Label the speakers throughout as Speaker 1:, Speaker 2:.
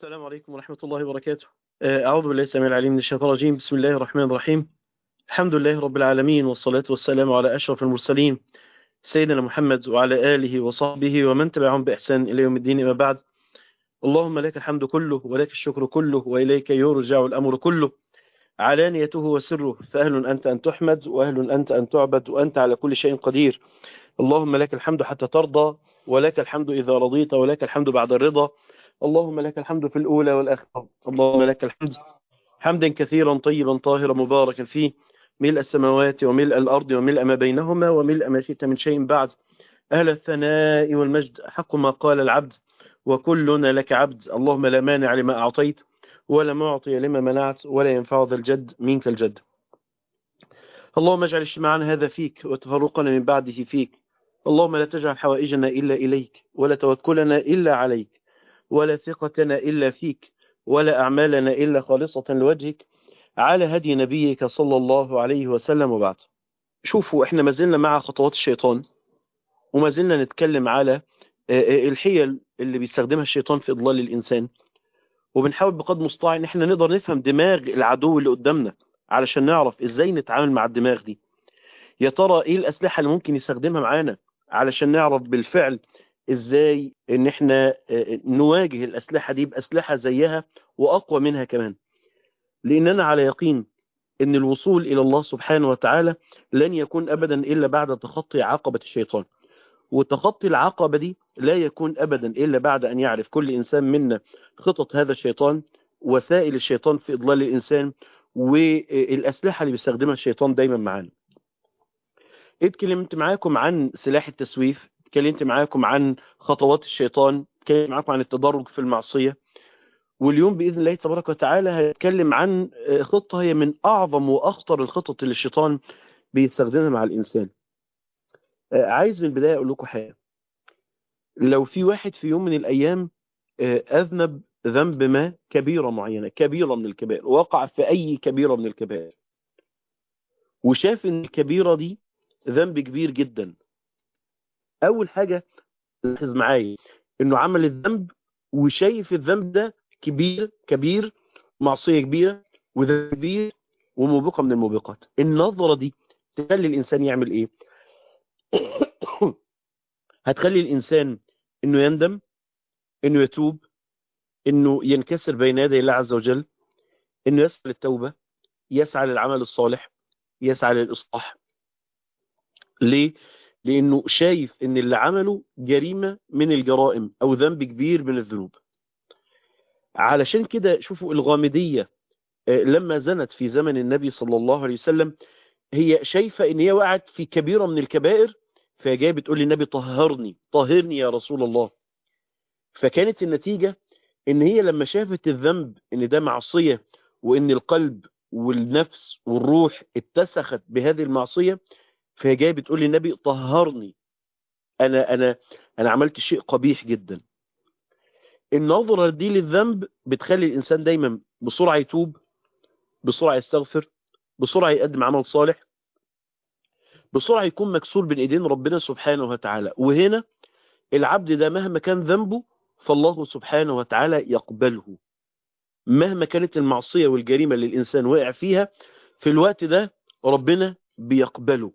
Speaker 1: السلام عليكم ورحمة الله وبركاته أعوذ بالله السميع العليم من الشيطان الرجيم بسم الله الرحمن الرحيم الحمد لله رب العالمين والصلاة والسلام على أشرف المرسلين سيدنا محمد وعلى آله وصحبه ومن تبعهم بإحسان إلى يوم الدين أما بعد اللهم لك الحمد كله ولك الشكر كله وإليك يرجع الأمر كله علانيته وسره فأهل أنت أن تحمد وأهل أنت أن تعبد وأنت على كل شيء قدير اللهم لك الحمد حتى ترضى ولك الحمد إذا رضيت ولك الحمد بعد الرضا اللهم لك الحمد في الأولى والآخرة اللهم لك الحمد حمدا كثيرا طيبا طاهرا مباركا فيه ملء السماوات وملء الأرض وملء ما بينهما وملء ما شئت من شيء بعد أهل الثناء والمجد حق ما قال العبد وكلنا لك عبد اللهم لا مانع لما أعطيت ولا معطي لما منعت ولا ينفع ذا الجد منك الجد اللهم اجعل اجتماعنا هذا فيك وتفرقنا من بعده فيك اللهم لا تجعل حوائجنا إلا إليك ولا توكلنا إلا عليك ولا ثقتنا إلا فيك ولا أعمالنا إلا خالصة لوجهك على هدي نبيك صلى الله عليه وسلم وبعد شوفوا احنا ما زلنا مع خطوات الشيطان وما زلنا نتكلم على الحيل اللي بيستخدمها الشيطان في إضلال الإنسان وبنحاول بقدر مستطاع ان احنا نقدر نفهم دماغ العدو اللي قدامنا علشان نعرف ازاي نتعامل مع الدماغ دي يا ترى ايه الأسلحة اللي ممكن يستخدمها معانا علشان نعرف بالفعل ازاي ان احنا نواجه الاسلحة دي باسلحة زيها واقوى منها كمان لاننا على يقين ان الوصول الى الله سبحانه وتعالى لن يكون ابدا الا بعد تخطي عقبة الشيطان وتخطي العقبة دي لا يكون ابدا الا بعد ان يعرف كل انسان منا خطط هذا الشيطان وسائل الشيطان في اضلال الانسان والاسلحة اللي بيستخدمها الشيطان دايما معانا اتكلمت معاكم عن سلاح التسويف اتكلمت معاكم عن خطوات الشيطان اتكلمت معاكم عن التدرج في المعصية واليوم بإذن الله تبارك وتعالى هتكلم عن خطة هي من أعظم وأخطر الخطط اللي الشيطان بيستخدمها مع الإنسان عايز من البداية أقول لكم حاجة لو في واحد في يوم من الأيام أذنب ذنب ما كبيرة معينة كبيرة من الكبائر وقع في أي كبيرة من الكبائر وشاف ان الكبيرة دي ذنب كبير جدا اول حاجة لاحظ معايا انه عمل الذنب وشايف الذنب ده كبير كبير معصية كبيرة وذنب كبير وموبقة من الموبقات النظرة دي تخلي الانسان يعمل ايه هتخلي الانسان انه يندم انه يتوب انه ينكسر بين يدي الله عز وجل انه يسعى للتوبة يسعى للعمل الصالح يسعى للإصلاح ليه؟ لأنه شايف أن اللي عمله جريمة من الجرائم أو ذنب كبير من الذنوب علشان كده شوفوا الغامدية لما زنت في زمن النبي صلى الله عليه وسلم هي شايفة أن هي وقعت في كبيرة من الكبائر فهي جايه بتقول للنبي طهرني طهرني يا رسول الله فكانت النتيجة ان هي لما شافت الذنب ان ده معصية وان القلب والنفس والروح اتسخت بهذه المعصية فهي جايه بتقول للنبي طهرني انا انا انا عملت شيء قبيح جدا النظرة دي للذنب بتخلي الانسان دايما بسرعة يتوب بسرعة يستغفر بسرعة يقدم عمل صالح بسرعة يكون مكسور بين ايدين ربنا سبحانه وتعالى وهنا العبد ده مهما كان ذنبه فالله سبحانه وتعالى يقبله مهما كانت المعصية والجريمة اللي الإنسان وقع فيها في الوقت ده ربنا بيقبله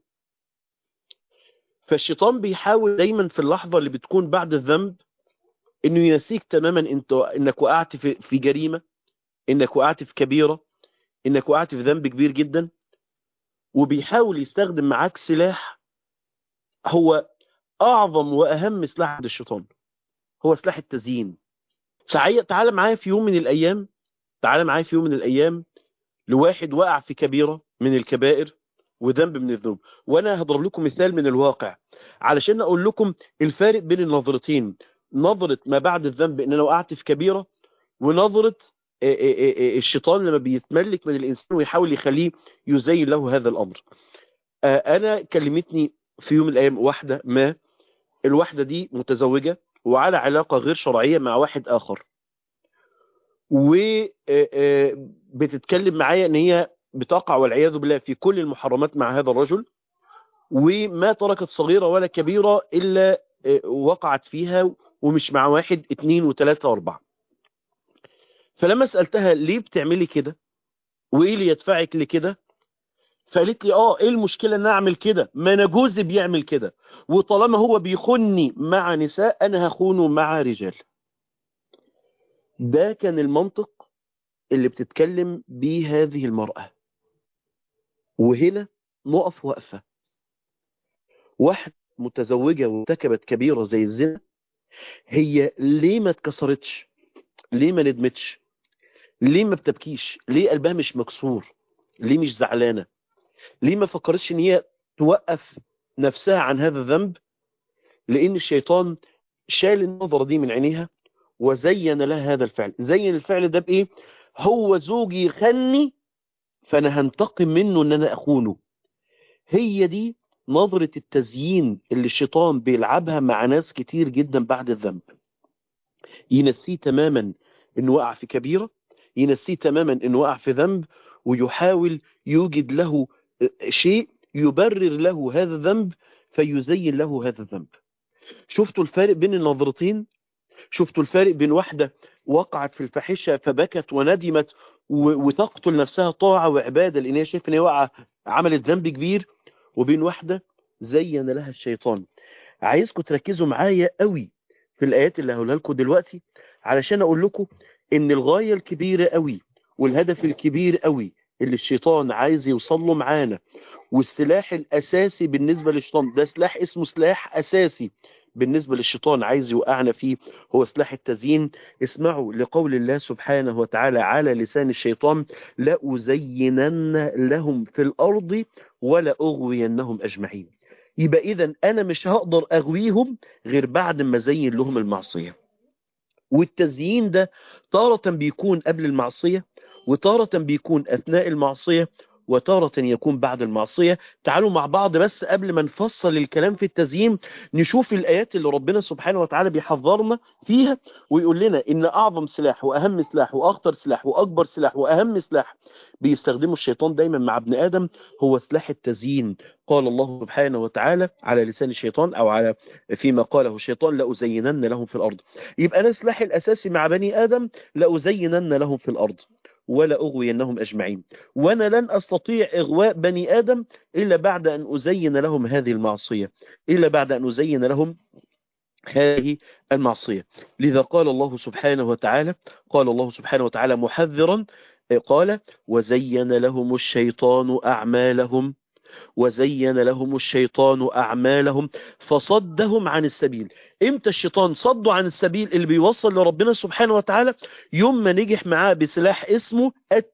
Speaker 1: فالشيطان بيحاول دايما في اللحظة اللي بتكون بعد الذنب انه ينسيك تماما انت انك وقعت في, في جريمة انك وقعت في كبيرة انك وقعت في ذنب كبير جدا وبيحاول يستخدم معاك سلاح هو اعظم واهم سلاح عند الشيطان هو سلاح التزيين تعال معايا في يوم من الايام تعال معايا في يوم من الايام لواحد وقع في كبيرة من الكبائر وذنب من الذنوب وانا هضرب لكم مثال من الواقع علشان اقول لكم الفارق بين النظرتين نظرة ما بعد الذنب ان انا وقعت في كبيرة ونظرة الشيطان لما بيتملك من الانسان ويحاول يخليه يزين له هذا الامر انا كلمتني في يوم من الايام واحدة ما الواحدة دي متزوجة وعلى علاقة غير شرعية مع واحد اخر وبتتكلم معايا ان هي بتقع والعياذ بالله في كل المحرمات مع هذا الرجل وما تركت صغيرة ولا كبيرة إلا وقعت فيها ومش مع واحد اتنين وتلاتة واربعة فلما سألتها ليه بتعملي كده وايه اللي يدفعك لكده فقالت لي اه ايه المشكلة ان اعمل كده ما انا جوزي بيعمل كده وطالما هو بيخني مع نساء انا هخونه مع رجال ده كان المنطق اللي بتتكلم بيه هذه المرأة وهنا نقف وقفة واحد متزوجة وارتكبت كبيرة زي الزنا هي ليه ما اتكسرتش ليه ما ندمتش ليه ما بتبكيش ليه قلبها مش مكسور ليه مش زعلانة ليه ما فكرتش ان هي توقف نفسها عن هذا الذنب لان الشيطان شال النظرة دي من عينيها وزين لها هذا الفعل زين الفعل ده بايه هو زوجي خني فانا هنتقم منه ان انا اخونه هي دي نظرة التزيين اللي الشيطان بيلعبها مع ناس كتير جدا بعد الذنب ينسيه تماما انه وقع في كبيرة ينسيه تماما انه وقع في ذنب ويحاول يوجد له شيء يبرر له هذا الذنب فيزين له هذا الذنب شفتوا الفارق بين النظرتين شفتوا الفارق بين واحدة وقعت في الفاحشة فبكت وندمت وتقتل نفسها طاعة وعبادة لان هي شايفه ان هي وقع عملت ذنب كبير وبين واحدة زين لها الشيطان عايزكم تركزوا معايا قوي في الآيات اللي هقولها لكم دلوقتي علشان أقول لكم إن الغاية الكبيرة قوي والهدف الكبير قوي اللي الشيطان عايز يوصل له معانا والسلاح الأساسي بالنسبة للشيطان ده سلاح اسمه سلاح أساسي بالنسبة للشيطان عايز يوقعنا فيه هو سلاح التزيين اسمعوا لقول الله سبحانه وتعالى على لسان الشيطان لأزينن لهم في الأرض ولا أغوينهم أجمعين يبقى إذا أنا مش هقدر أغويهم غير بعد ما زين لهم المعصية والتزيين ده تارة بيكون قبل المعصية وتارة بيكون أثناء المعصية وتارة يكون بعد المعصية تعالوا مع بعض بس قبل ما نفصل الكلام في التزيين نشوف الآيات اللي ربنا سبحانه وتعالى بيحذرنا فيها ويقول لنا إن أعظم سلاح وأهم سلاح وأخطر سلاح وأكبر سلاح وأهم سلاح بيستخدمه الشيطان دايما مع ابن آدم هو سلاح التزيين قال الله سبحانه وتعالى على لسان الشيطان أو على فيما قاله الشيطان لأزينن لهم في الأرض يبقى أنا سلاحي الأساسي مع بني آدم لأزينن لهم في الأرض ولا أغوينهم أجمعين وأنا لن أستطيع إغواء بني آدم إلا بعد أن أزين لهم هذه المعصية إلا بعد أن أزين لهم هذه المعصية لذا قال الله سبحانه وتعالى قال الله سبحانه وتعالى محذرا قال وزين لهم الشيطان أعمالهم وزين لهم الشيطان أعمالهم فصدهم عن السبيل امتى الشيطان صدوا عن السبيل اللي بيوصل لربنا سبحانه وتعالى يوم ما نجح معاه بسلاح اسمه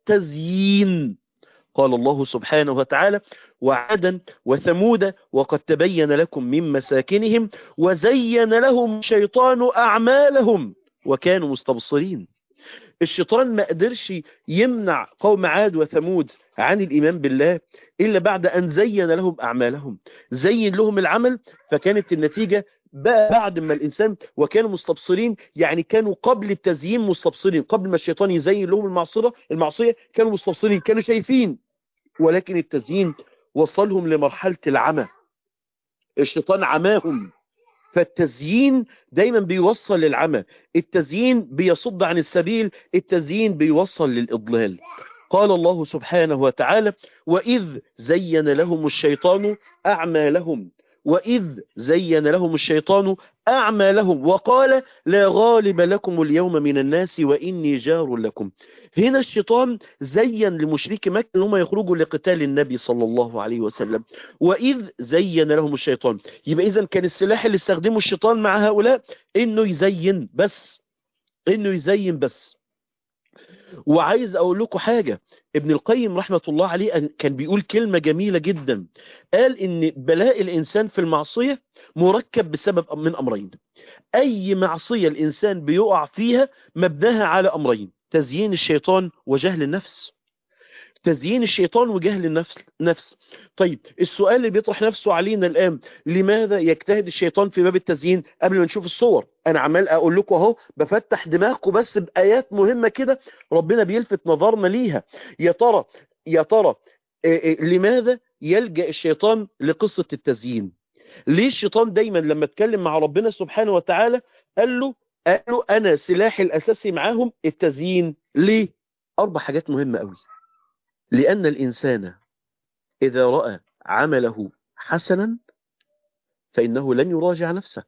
Speaker 1: التزيين قال الله سبحانه وتعالى وعادا وثمود وقد تبين لكم من مساكنهم وزين لهم الشيطان أعمالهم وكانوا مستبصرين الشيطان ما قدرش يمنع قوم عاد وثمود عن الإيمان بالله إلا بعد أن زين لهم أعمالهم زين لهم العمل فكانت النتيجة بقى بعد ما الإنسان وكانوا مستبصرين يعني كانوا قبل التزيين مستبصرين قبل ما الشيطان يزين لهم المعصية المعصية كانوا مستبصرين كانوا شايفين ولكن التزيين وصلهم لمرحلة العمى الشيطان عماهم فالتزيين دايما بيوصل للعمى التزيين بيصد عن السبيل التزيين بيوصل للإضلال قال الله سبحانه وتعالى وإذ زين لهم الشيطان أعمالهم وإذ زين لهم الشيطان أعمالهم وقال لا غالب لكم اليوم من الناس وإني جار لكم هنا الشيطان زين لمشرك مكة أن هم يخرجوا لقتال النبي صلى الله عليه وسلم وإذ زين لهم الشيطان يبقى إذا كان السلاح اللي استخدمه الشيطان مع هؤلاء إنه يزين بس إنه يزين بس وعايز اقول لكم حاجة ابن القيم رحمة الله عليه كان بيقول كلمة جميلة جدا قال ان بلاء الانسان في المعصية مركب بسبب من امرين اي معصية الانسان بيقع فيها مبناها على امرين تزيين الشيطان وجهل النفس تزيين الشيطان وجهل النفس نفس طيب السؤال اللي بيطرح نفسه علينا الآن لماذا يجتهد الشيطان في باب التزيين قبل ما نشوف الصور أنا عمال أقول لكم أهو بفتح دماغكم بس بآيات مهمة كده ربنا بيلفت نظرنا ليها يا ترى يا ترى لماذا يلجأ الشيطان لقصة التزيين ليه الشيطان دايما لما اتكلم مع ربنا سبحانه وتعالى قال له قالوا أنا سلاحي الأساسي معاهم التزيين ليه؟ أربع حاجات مهمة قوي لأن الإنسان إذا رأى عمله حسنا فإنه لن يراجع نفسه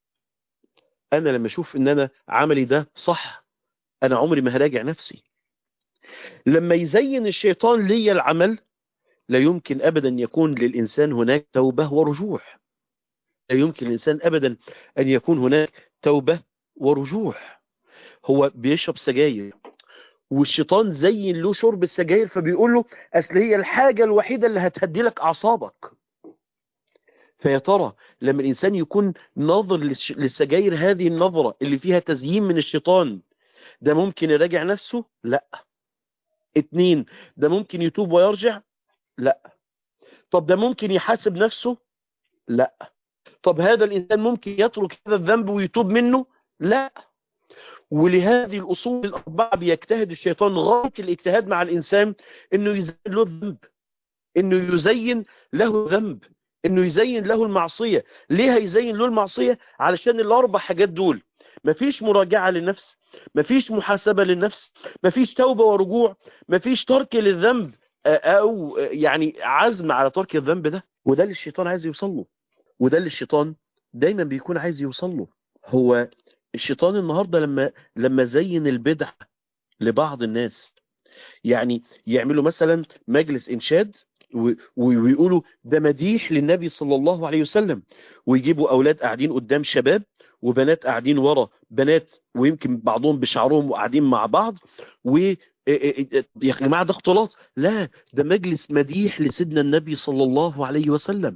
Speaker 1: أنا لما أشوف إن أنا عملي ده صح أنا عمري ما هراجع نفسي لما يزين الشيطان لي العمل لا يمكن أبدا يكون للإنسان هناك توبة ورجوع لا يمكن الإنسان أبدا أن يكون هناك توبة ورجوع هو بيشرب سجاير والشيطان زين له شرب السجاير فبيقول له أصل هي الحاجة الوحيدة اللي هتهدي لك أعصابك فيا ترى لما الإنسان يكون ناظر للسجاير هذه النظرة اللي فيها تزيين من الشيطان ده ممكن يراجع نفسه لا اتنين ده ممكن يتوب ويرجع لا طب ده ممكن يحاسب نفسه لا طب هذا الإنسان ممكن يترك هذا الذنب ويتوب منه لا ولهذه الأصول الأربعة بيجتهد الشيطان غاية الاجتهاد مع الإنسان إنه يزين له ذنب إنه يزين له ذنب إنه يزين له المعصية ليه هيزين له المعصية علشان الأربع حاجات دول مفيش مراجعة للنفس مفيش محاسبة للنفس مفيش توبة ورجوع مفيش ترك للذنب أو يعني عزم على ترك الذنب ده وده اللي الشيطان عايز يوصل له وده اللي الشيطان دايما بيكون عايز يوصل له هو الشيطان النهاردة لما لما زين البدع لبعض الناس يعني يعملوا مثلا مجلس إنشاد ويقولوا ده مديح للنبي صلى الله عليه وسلم ويجيبوا أولاد قاعدين قدام شباب وبنات قاعدين ورا بنات ويمكن بعضهم بشعرهم وقاعدين مع بعض و يا جماعه ده اختلاط لا ده مجلس مديح لسيدنا النبي صلى الله عليه وسلم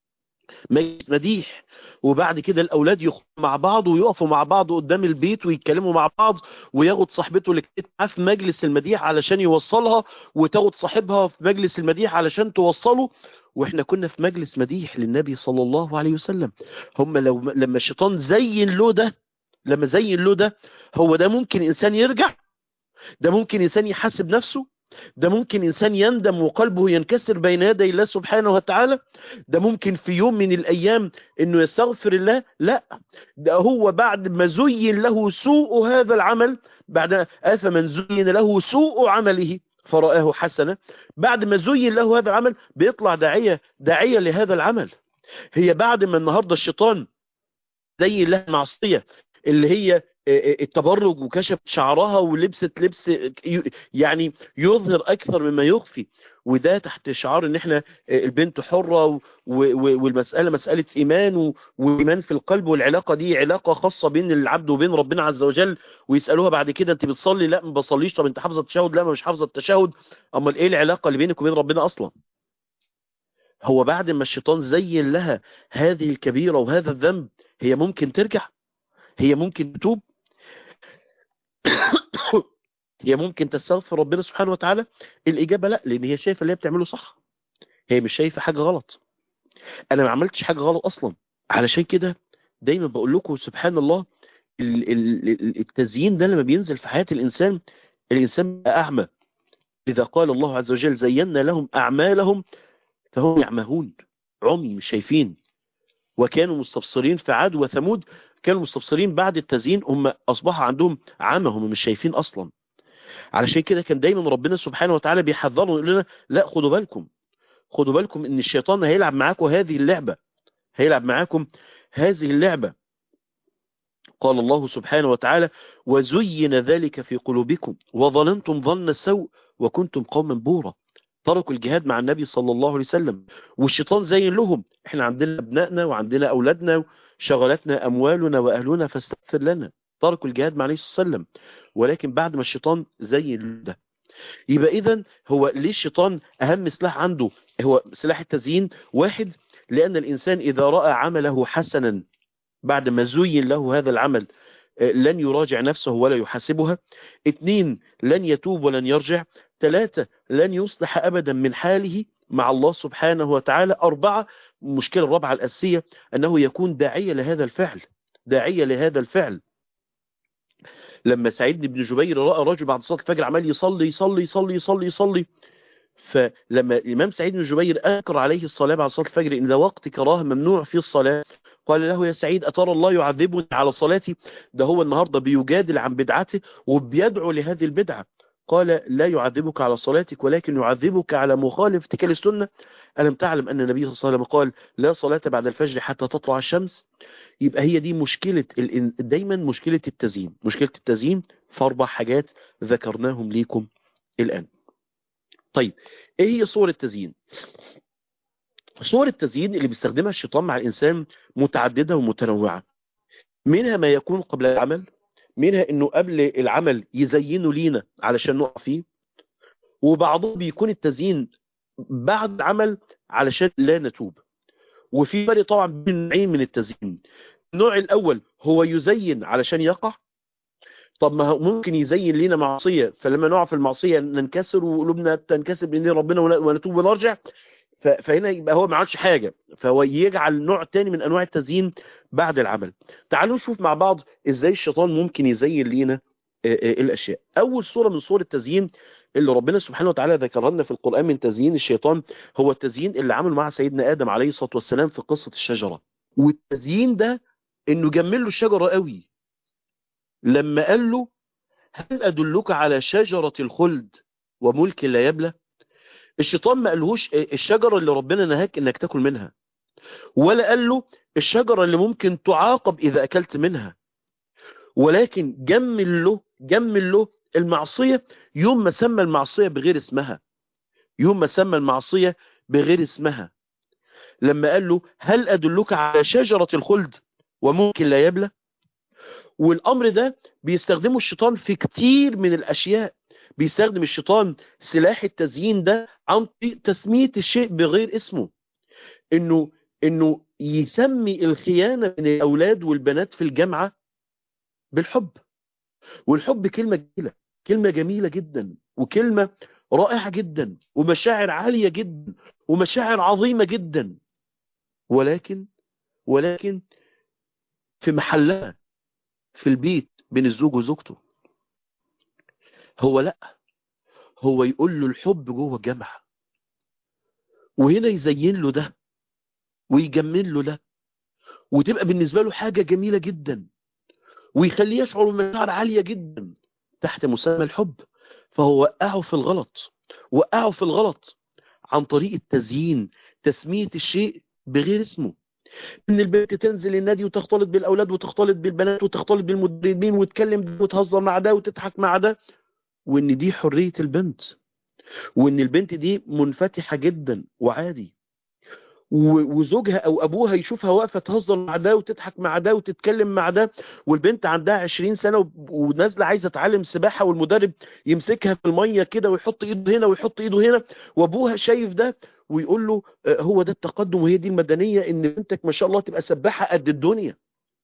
Speaker 1: مجلس مديح وبعد كده الاولاد يخرجوا مع بعض ويقفوا مع بعض قدام البيت ويتكلموا مع بعض وياخد صاحبته اللي كانت معاه في مجلس المديح علشان يوصلها وتاخد صاحبها في مجلس المديح علشان توصله واحنا كنا في مجلس مديح للنبي صلى الله عليه وسلم هم لو لما الشيطان زين له ده لما زين له ده هو ده ممكن انسان يرجع ده ممكن انسان يحاسب نفسه ده ممكن إنسان يندم وقلبه ينكسر بين يدي الله سبحانه وتعالى ده ممكن في يوم من الأيام أنه يستغفر الله لا ده هو بعد ما زين له سوء هذا العمل بعد أفمن زين له سوء عمله فرآه حسنة بعد ما زين له هذا العمل بيطلع داعية داعية لهذا العمل هي بعد ما النهاردة الشيطان زين لها معصية اللي هي التبرج وكشف شعرها ولبست لبس يعني يظهر اكثر مما يخفي وده تحت شعار ان احنا البنت حرة والمسألة مسألة ايمان وايمان في القلب والعلاقة دي علاقة خاصة بين العبد وبين ربنا عز وجل ويسألوها بعد كده انت بتصلي لا ما بصليش طب انت حافظة التشهد لا ما مش حافظة التشهد امال ايه العلاقة اللي بينك وبين ربنا اصلا هو بعد ما الشيطان زين لها هذه الكبيرة وهذا الذنب هي ممكن ترجع هي ممكن تتوب هي ممكن تستغفر ربنا سبحانه وتعالى الإجابة لا لأن هي شايفة اللي هي بتعمله صح هي مش شايفة حاجة غلط أنا ما عملتش حاجة غلط أصلا علشان كده دايما بقول لكم سبحان الله التزيين ده لما بينزل في حياة الإنسان الإنسان بقى أعمى إذا قال الله عز وجل زينا لهم أعمالهم فهم يعمهون عمي مش شايفين وكانوا مستبصرين في عاد وثمود كانوا مستبصرين بعد التزيين هم أصبح عندهم عامة هم مش شايفين أصلا علشان كده كان دايما ربنا سبحانه وتعالى بيحذرنا يقول لنا لا خدوا بالكم خدوا بالكم ان الشيطان هيلعب معاكم هذه اللعبة هيلعب معاكم هذه اللعبة قال الله سبحانه وتعالى وزين ذلك في قلوبكم وظننتم ظن السوء وكنتم قوما بورا تركوا الجهاد مع النبي صلى الله عليه وسلم والشيطان زين لهم احنا عندنا ابنائنا وعندنا اولادنا شغلتنا اموالنا واهلنا فاستغفر لنا تركوا الجهاد مع النبي صلى الله عليه وسلم ولكن بعد ما الشيطان زين ده يبقى اذا هو ليه الشيطان اهم سلاح عنده هو سلاح التزيين واحد لان الانسان اذا راى عمله حسنا بعد ما زين له هذا العمل لن يراجع نفسه ولا يحاسبها اثنين لن يتوب ولن يرجع ثلاثة لن يصلح أبدا من حاله مع الله سبحانه وتعالى أربعة المشكلة الرابعة الأساسية أنه يكون داعية لهذا الفعل داعية لهذا الفعل لما سعيد بن جبير رأى رجل بعد صلاة الفجر عمال يصلي يصلي يصلي يصلي يصلي فلما الإمام سعيد بن جبير أنكر عليه الصلاة بعد صلاة الفجر إن ده وقت كراهه ممنوع فيه الصلاة قال له يا سعيد أترى الله يعذبني على صلاتي ده هو النهاردة بيجادل عن بدعته وبيدعو لهذه البدعة قال لا يعذبك على صلاتك ولكن يعذبك على مخالفتك للسنة ألم تعلم أن النبي صلى الله عليه وسلم قال لا صلاة بعد الفجر حتى تطلع الشمس يبقى هي دي مشكلة دايما مشكلة التزيين مشكلة التزيين في أربع حاجات ذكرناهم ليكم الآن طيب ايه هي صور التزيين صور التزيين اللي بيستخدمها الشيطان مع الإنسان متعددة ومتنوعة منها ما يكون قبل العمل منها انه قبل العمل يزينه لينا علشان نقع فيه وبعضهم بيكون التزيين بعد العمل علشان لا نتوب وفي فرق طبعا بين نوعين من التزيين النوع الاول هو يزين علشان يقع طب ما ممكن يزين لنا معصية فلما نقع في المعصية ننكسر وقلوبنا تنكسر بإذن ربنا ونتوب ونرجع فهنا يبقى هو ما عملش حاجة فهو يجعل نوع تاني من أنواع التزيين بعد العمل تعالوا نشوف مع بعض إزاي الشيطان ممكن يزين لنا الأشياء أول صورة من صور التزيين اللي ربنا سبحانه وتعالى ذكرها لنا في القرآن من تزيين الشيطان هو التزيين اللي عمل مع سيدنا آدم عليه الصلاة والسلام في قصة الشجرة والتزيين ده إنه جمل له الشجرة قوي لما قال له هل أدلك على شجرة الخلد وملك لا يبلى الشيطان ما قالهوش الشجرة اللي ربنا نهاك انك تاكل منها ولا قال له الشجرة اللي ممكن تعاقب اذا اكلت منها ولكن جمل له جمل له المعصية يوم ما سمى المعصية بغير اسمها يوم ما سمى المعصية بغير اسمها لما قال له هل أدلك على شجرة الخلد وممكن لا يبلى والأمر ده بيستخدمه الشيطان في كتير من الأشياء بيستخدم الشيطان سلاح التزيين ده عن طريق تسمية الشيء بغير اسمه انه انه يسمي الخيانة بين الاولاد والبنات في الجامعة بالحب والحب كلمة جميلة كلمة جميلة جدا وكلمة رائعة جدا ومشاعر عالية جدا ومشاعر عظيمة جدا ولكن ولكن في محلها في البيت بين الزوج وزوجته هو لا هو يقول له الحب جوه الجامعة وهنا يزين له ده ويجمل له ده وتبقى بالنسبة له حاجة جميلة جدا ويخليه يشعر بمشاعر عالية جدا تحت مسمى الحب فهو وقعه في الغلط وقعه في الغلط عن طريق التزيين تسمية الشيء بغير اسمه ان البنت تنزل النادي وتختلط بالاولاد وتختلط بالبنات وتختلط بالمدربين وتكلم وتهزر مع ده وتضحك مع ده وان دي حرية البنت وان البنت دي منفتحة جدا وعادي وزوجها او ابوها يشوفها واقفه تهزر مع ده وتضحك مع ده وتتكلم مع ده والبنت عندها 20 سنه ونازله عايزه تعلم سباحه والمدرب يمسكها في الميه كده ويحط ايده هنا ويحط ايده هنا وابوها شايف ده ويقول له هو ده التقدم وهي دي المدنيه ان بنتك ما شاء الله تبقى سباحه قد الدنيا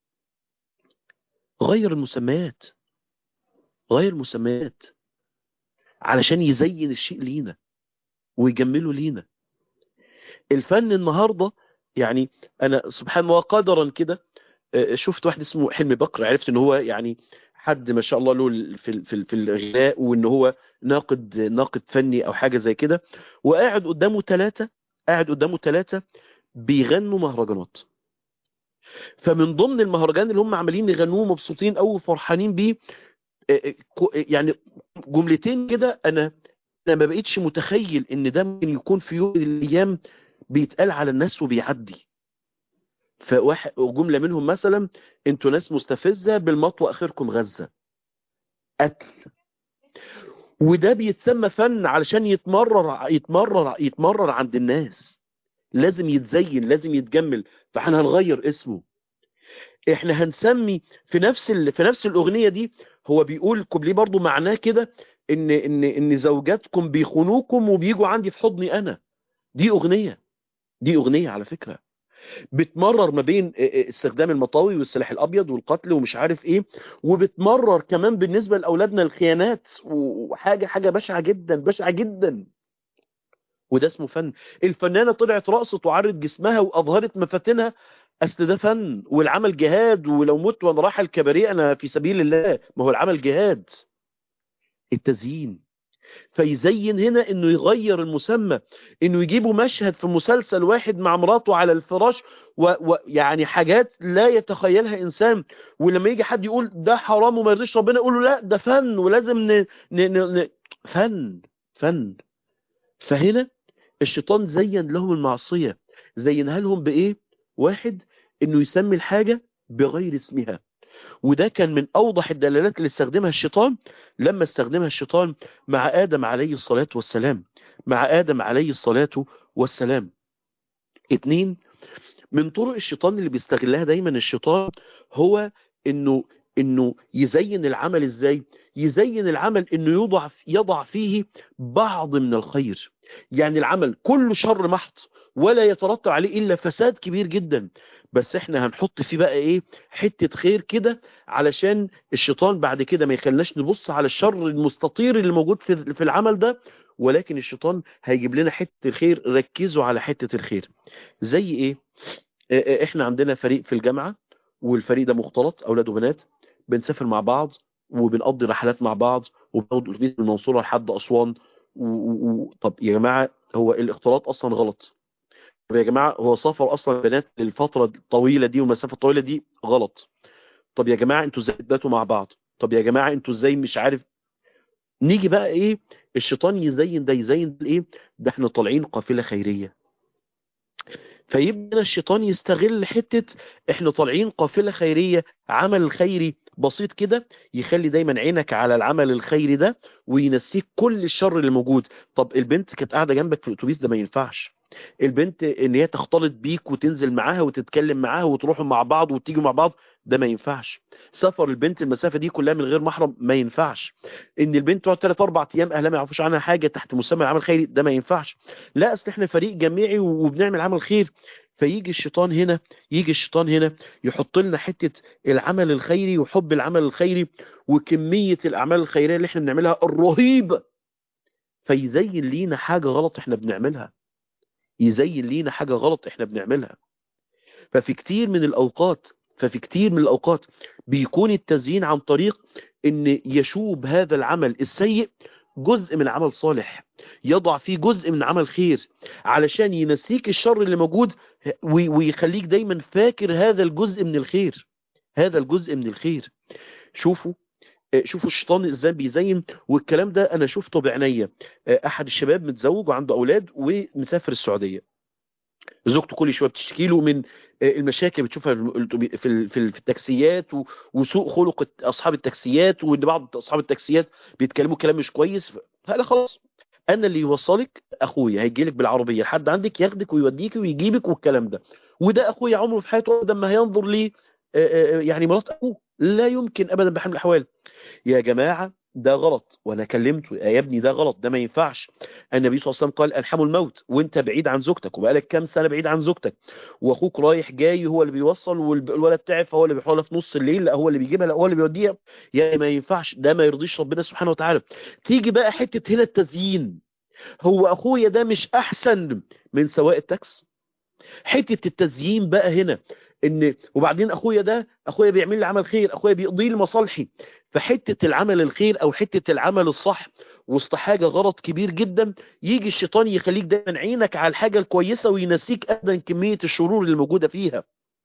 Speaker 1: غير المسميات غير المسميات علشان يزين الشيء لينا ويجمله لينا الفن النهاردة يعني أنا سبحان الله قدرا كده شفت واحد اسمه حلمي بكر عرفت ان هو يعني حد ما شاء الله له في في في الغناء وان هو ناقد ناقد فني او حاجه زي كده وقاعد قدامه ثلاثه قاعد قدامه ثلاثه بيغنوا مهرجانات فمن ضمن المهرجان اللي هم عمالين يغنوه مبسوطين قوي وفرحانين بيه يعني جملتين كده انا انا ما بقيتش متخيل ان ده ممكن يكون في يوم من الايام بيتقال على الناس وبيعدي فواحد جملة منهم مثلا انتوا ناس مستفزة بالمطوى اخركم غزة قتل وده بيتسمى فن علشان يتمرر يتمرر يتمرر عند الناس لازم يتزين لازم يتجمل فاحنا هنغير اسمه احنا هنسمي في نفس ال... في نفس الاغنيه دي هو بيقول كوبليه برضو معناه كده ان ان ان زوجاتكم بيخونوكم وبيجوا عندي في حضني انا دي اغنيه دي اغنيه على فكره بتمرر ما بين استخدام المطاوي والسلاح الابيض والقتل ومش عارف ايه وبتمرر كمان بالنسبه لاولادنا الخيانات وحاجه حاجه بشعه جدا بشعه جدا وده اسمه فن الفنانه طلعت رقصت وعرضت جسمها واظهرت مفاتنها اصل ده فن والعمل جهاد ولو مت وانا رايح الكباريه انا في سبيل الله ما هو العمل جهاد التزيين فيزين هنا انه يغير المسمى انه يجيبوا مشهد في مسلسل واحد مع مراته على الفراش ويعني حاجات لا يتخيلها انسان ولما يجي حد يقول ده حرام وما يرضيش ربنا يقول له لا ده فن ولازم ن... ن... ن... فن فن فهنا الشيطان زين لهم المعصية زينها لهم بايه واحد انه يسمي الحاجة بغير اسمها وده كان من أوضح الدلالات اللي استخدمها الشيطان لما استخدمها الشيطان مع آدم عليه الصلاة والسلام مع آدم عليه الصلاة والسلام اتنين من طرق الشيطان اللي بيستغلها دايما الشيطان هو انه انه يزين العمل ازاي يزين العمل انه يوضع يضع فيه بعض من الخير يعني العمل كله شر محض ولا يترتب عليه الا فساد كبير جدا بس احنا هنحط فيه بقى ايه حتة خير كده علشان الشيطان بعد كده ما يخلناش نبص على الشر المستطير اللي موجود في في العمل ده ولكن الشيطان هيجيب لنا حتة الخير ركزوا على حتة الخير زي ايه احنا عندنا فريق في الجامعة والفريق ده مختلط اولاد وبنات بنسافر مع بعض وبنقضي رحلات مع بعض وبناخد اتوبيس من المنصوره لحد اسوان و... و... طب يا جماعه هو الاختلاط اصلا غلط طب يا جماعه هو سفر اصلا البنات للفتره الطويله دي والمسافه الطويله دي غلط طب يا جماعه انتوا ازاي بتباتوا مع بعض طب يا جماعه انتوا ازاي مش عارف نيجي بقى ايه الشيطان يزين ده يزين ده ايه ده احنا طالعين قافله خيريه فيبدأ الشيطان يستغل حتة احنا طالعين قافلة خيرية عمل خيري بسيط كده يخلي دايما عينك على العمل الخيري ده وينسيك كل الشر اللي موجود طب البنت كانت قاعدة جنبك في الاتوبيس ده ما ينفعش البنت ان هي تختلط بيك وتنزل معاها وتتكلم معاها وتروحوا مع بعض وتيجوا مع بعض ده ما ينفعش سفر البنت المسافة دي كلها من غير محرم ما ينفعش ان البنت تقعد 3 4 ايام اهلها ما يعرفوش عنها حاجة تحت مسمى العمل الخيري ده ما ينفعش لا اصل احنا فريق جماعي وبنعمل عمل خير فيجي الشيطان هنا يجي الشيطان هنا يحط لنا حتة العمل الخيري وحب العمل الخيري وكمية الأعمال الخيرية اللي احنا بنعملها الرهيبة فيزين لينا حاجة غلط احنا بنعملها يزين لينا حاجة غلط احنا بنعملها ففي كتير من الأوقات ففي كتير من الأوقات بيكون التزيين عن طريق ان يشوب هذا العمل السيء جزء من عمل صالح يضع فيه جزء من عمل خير علشان ينسيك الشر اللي موجود ويخليك دايما فاكر هذا الجزء من الخير هذا الجزء من الخير شوفوا شوفوا الشيطان ازاي بيزين والكلام ده انا شفته بعينيا احد الشباب متزوج وعنده اولاد ومسافر السعوديه زوجته كل شويه بتشتكي له من المشاكل بتشوفها في في التاكسيات وسوء خلق اصحاب التاكسيات وان بعض اصحاب التاكسيات بيتكلموا كلام مش كويس فقال خلاص انا اللي يوصلك اخويا هيجي لك بالعربيه لحد عندك ياخدك ويوديك ويجيبك والكلام ده وده اخويا عمره في حياته ابدا ما هينظر لي يعني مرات اخوه لا يمكن ابدا بحال من الاحوال يا جماعه ده غلط وانا كلمته يا ابني ده غلط ده ما ينفعش النبي صلى الله عليه وسلم قال الحموا الموت وانت بعيد عن زوجتك وبقالك كام سنه بعيد عن زوجتك واخوك رايح جاي هو اللي بيوصل والولد تعب فهو اللي بيحولها في نص الليل لا هو اللي بيجيبها لا هو اللي بيوديها يعني ما ينفعش ده ما يرضيش ربنا سبحانه وتعالى تيجي بقى حته هنا التزيين هو اخويا ده مش احسن من سواق التاكس حته التزيين بقى هنا ان وبعدين اخويا ده اخويا بيعمل لي عمل خير اخويا بيقضي لي مصالحي فحته العمل الخير او حته العمل الصح وسط حاجه غلط كبير جدا يجي الشيطان يخليك دايما عينك على الحاجه الكويسه وينسيك ابدا كميه الشرور اللي موجوده فيها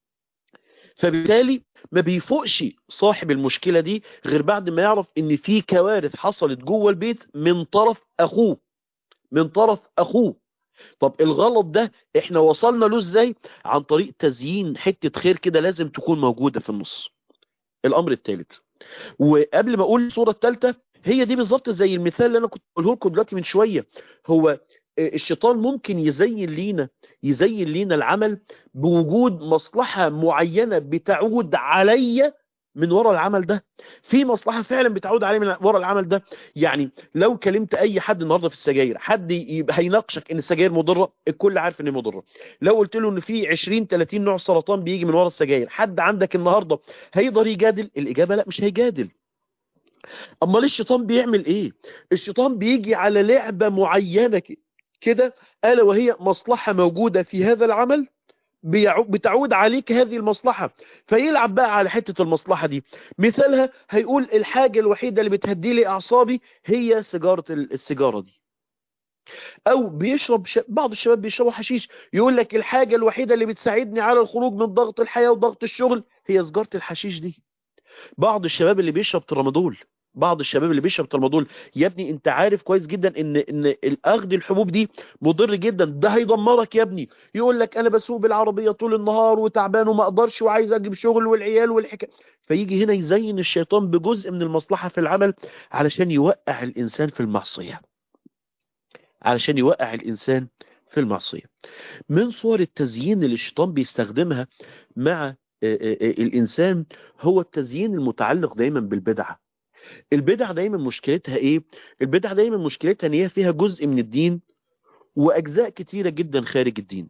Speaker 1: فبالتالي ما بيفوقش صاحب المشكله دي غير بعد ما يعرف ان في كوارث حصلت جوه البيت من طرف اخوه من طرف اخوه طب الغلط ده احنا وصلنا له ازاي عن طريق تزيين حتة خير كده لازم تكون موجودة في النص الامر الثالث وقبل ما اقول الصورة الثالثة هي دي بالظبط زي المثال اللي انا كنت بقوله لكم دلوقتي من شوية هو الشيطان ممكن يزين لينا يزين لينا العمل بوجود مصلحة معينة بتعود عليا من وراء العمل ده في مصلحة فعلا بتعود عليه من وراء العمل ده يعني لو كلمت اي حد النهارده في السجاير حد هيناقشك ان السجاير مضرة الكل عارف ان مضرة لو قلت له ان في 20 30 نوع سرطان بيجي من وراء السجاير حد عندك النهارده هيقدر يجادل الاجابة لا مش هيجادل امال الشيطان بيعمل ايه الشيطان بيجي على لعبة معينة كده الا وهي مصلحة موجودة في هذا العمل بتعود عليك هذه المصلحة فيلعب بقى على حتة المصلحة دي مثالها هيقول الحاجة الوحيدة اللي بتهدي لي أعصابي هي سيجارة السيجارة دي او بيشرب ش... بعض الشباب بيشربوا حشيش يقول لك الحاجة الوحيدة اللي بتساعدني على الخروج من ضغط الحياة وضغط الشغل هي سجارة الحشيش دي بعض الشباب اللي بيشرب ترامادول بعض الشباب اللي بيشرب ترامادول يا ابني انت عارف كويس جدا ان ان الاخذ الحبوب دي مضر جدا ده هيدمرك يا ابني يقول لك انا بسوق بالعربيه طول النهار وتعبان وما اقدرش وعايز اجيب شغل والعيال والحكايه فيجي هنا يزين الشيطان بجزء من المصلحه في العمل علشان يوقع الانسان في المعصيه علشان يوقع الانسان في المعصيه من صور التزيين اللي الشيطان بيستخدمها مع الانسان هو التزيين المتعلق دايما بالبدعه البدع دايما مشكلتها ايه البدع دايما مشكلتها ان هي فيها جزء من الدين واجزاء كتيره جدا خارج الدين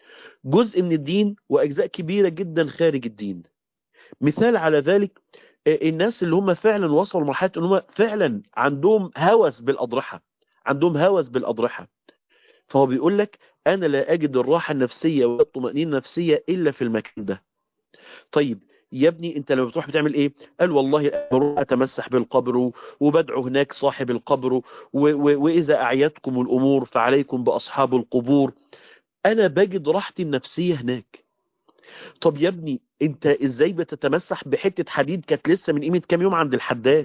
Speaker 1: جزء من الدين واجزاء كبيره جدا خارج الدين مثال على ذلك الناس اللي هم فعلا وصلوا لمرحله ان هم فعلا عندهم هوس بالاضرحه عندهم هوس بالاضرحه فهو بيقول لك انا لا اجد الراحه النفسيه والطمانينه النفسيه الا في المكان ده طيب يا ابني انت لما بتروح بتعمل ايه قال والله بروح اتمسح بالقبر وبدعو هناك صاحب القبر و و واذا اعيتكم الامور فعليكم باصحاب القبور انا بجد راحتي النفسيه هناك طب يا ابني انت ازاي بتتمسح بحته حديد كانت لسه من قيمه كام يوم عند الحداد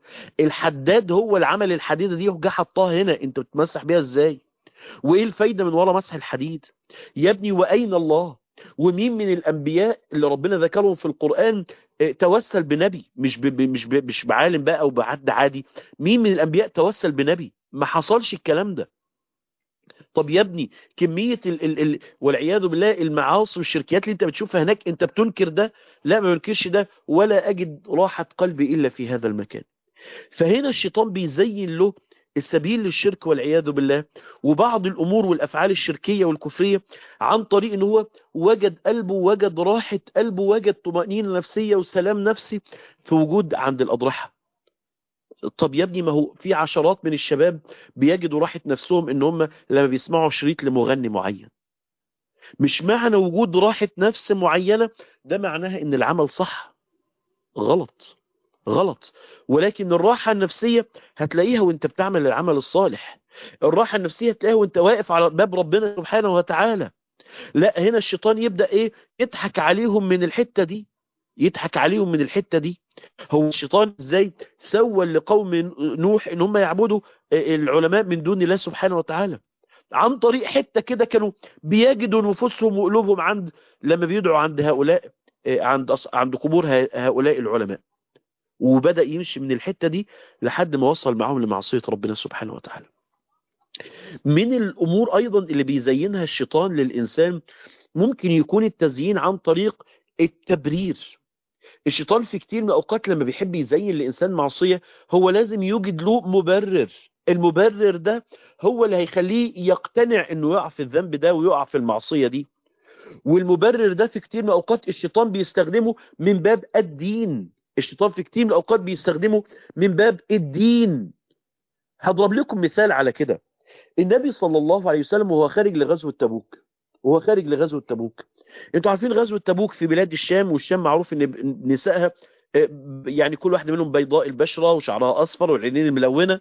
Speaker 1: الحداد هو اللي عمل الحديده دي وجا حطها هنا انت بتمسح بيها ازاي وايه الفايده من ورا مسح الحديد يا ابني واين الله ومين من الانبياء اللي ربنا ذكرهم في القرآن توسل بنبي مش ب... مش ب... مش بعالم بقى او بعد عادي مين من الانبياء توسل بنبي ما حصلش الكلام ده طب يا ابني كمية ال... ال... ال... والعياذ بالله المعاصي والشركيات اللي انت بتشوفها هناك انت بتنكر ده لا ما بنكرش ده ولا اجد راحة قلبي الا في هذا المكان فهنا الشيطان بيزين له السبيل للشرك والعياذ بالله وبعض الأمور والأفعال الشركية والكفرية عن طريق أنه هو وجد قلبه وجد راحة قلبه وجد طمأنينة نفسية وسلام نفسي في وجود عند الأضرحة طب يا ابني ما هو في عشرات من الشباب بيجدوا راحة نفسهم ان هم لما بيسمعوا شريط لمغني معين مش معنى وجود راحة نفس معينة ده معناها ان العمل صح غلط غلط ولكن الراحة النفسية هتلاقيها وانت بتعمل العمل الصالح الراحة النفسية هتلاقيها وانت واقف على باب ربنا سبحانه وتعالى لا هنا الشيطان يبدأ ايه يضحك عليهم من الحتة دي يضحك عليهم من الحتة دي هو الشيطان ازاي سوى لقوم نوح ان هم يعبدوا العلماء من دون الله سبحانه وتعالى عن طريق حتة كده كانوا بيجدوا نفوسهم وقلوبهم عند لما بيدعوا عند هؤلاء عند عند قبور هؤلاء العلماء وبدأ يمشي من الحتة دي لحد ما وصل معهم لمعصية ربنا سبحانه وتعالى من الأمور أيضا اللي بيزينها الشيطان للإنسان ممكن يكون التزيين عن طريق التبرير الشيطان في كتير من الأوقات لما بيحب يزين لإنسان معصية هو لازم يوجد له مبرر المبرر ده هو اللي هيخليه يقتنع انه يقع في الذنب ده ويقع في المعصية دي والمبرر ده في كتير من الأوقات الشيطان بيستخدمه من باب الدين الشيطان في كتير من الأوقات بيستخدمه من باب الدين هضرب لكم مثال على كده النبي صلى الله عليه وسلم وهو خارج لغزوة تبوك وهو خارج لغزوة تبوك انتوا عارفين غزوة تبوك في بلاد الشام والشام معروف ان نسائها يعني كل واحدة منهم بيضاء البشرة وشعرها أصفر والعينين الملونة